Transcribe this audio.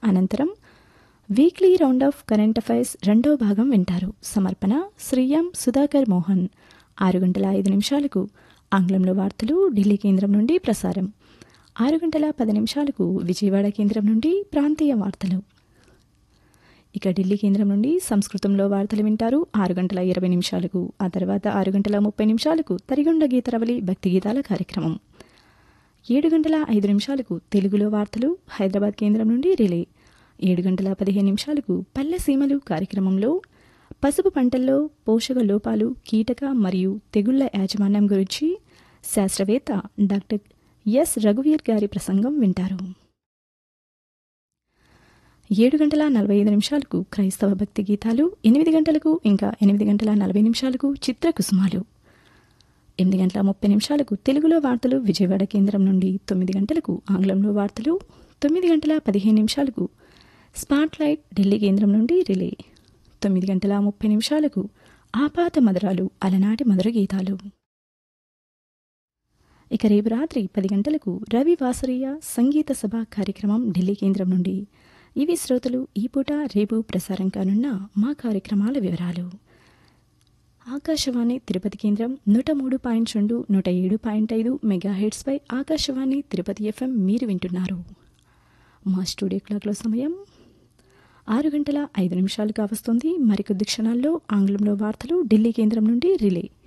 అనంతరం weekly round of current affairs రెండో భాగం వింటారు సమర్పణ శ్రీయం సుధాకర్ మోహన్ ఆరు గంటల ఐదు నిమిషాలకు ఆంగ్లంలో వార్తలు ఢిల్లీ కేంద్రం నుండి ప్రసారం ఆరు గంటల పది నిమిషాలకు విజయవాడ కేంద్రం నుండి ప్రాంతీయ వార్తలు ఇక ఢిల్లీ కేంద్రం నుండి సంస్కృతంలో వార్తలు వింటారు ఆరు గంటల ఇరవై నిమిషాలకు ఆ తర్వాత ఆరు గంటల ముప్పై నిమిషాలకు తరిగొండ గీతరవలి భక్తి గీతాల కార్యక్రమం ఏడు గంటల ఐదు నిమిషాలకు తెలుగులో వార్తలు హైదరాబాద్ కేంద్రం నుండి రిలే ఏడు గంటల పదిహేను నిమిషాలకు పల్లె సీమలు కార్యక్రమంలో పసుపు పంటల్లో పోషక లోపాలు కీటక మరియు తెగుళ్ల యాజమాన్యం గురించి శాస్త్రవేత్త డాక్టర్ ఎస్ రఘువీర్ గారి ప్రసంగం వింటారు ఏడు గంటల నలభై ఐదు నిమిషాలకు క్రైస్తవ భక్తి గీతాలు ఎనిమిది గంటలకు ఇంకా ఎనిమిది గంటల నలభై నిమిషాలకు చిత్ర కుసుమాలు ఎనిమిది గంటల ముప్పై నిమిషాలకు తెలుగులో వార్తలు విజయవాడ కేంద్రం నుండి తొమ్మిది గంటలకు ఆంగ్లంలో వార్తలు తొమ్మిది గంటల పదిహేను నిమిషాలకు స్పాట్ లైట్ ఢిల్లీ కేంద్రం నుండి రిలే తొమ్మిది గంటల ముప్పై నిమిషాలకు ఆపాత మధురాలు అలనాటి మధుర గీతాలు ఇక రేపు రాత్రి పది గంటలకు రవి వాసరీయ సంగీత సభ కార్యక్రమం ఢిల్లీ కేంద్రం నుండి ఇవి శ్రోతలు ఈ పూట రేపు ప్రసారం కానున్న మా కార్యక్రమాల వివరాలు ఆకాశవాణి తిరుపతి కేంద్రం నూట మూడు పాయింట్ రెండు నూట ఏడు పాయింట్ ఐదు మెగా హెడ్స్పై ఆకాశవాణి తిరుపతి ఎఫ్ఎం మీరు వింటున్నారు మా స్టూడియో క్లాక్లో సమయం ఆరు గంటల ఐదు నిమిషాలు కావస్తుంది మరికొద్ది క్షణాల్లో ఆంగ్లంలో వార్తలు ఢిల్లీ కేంద్రం నుండి రిలే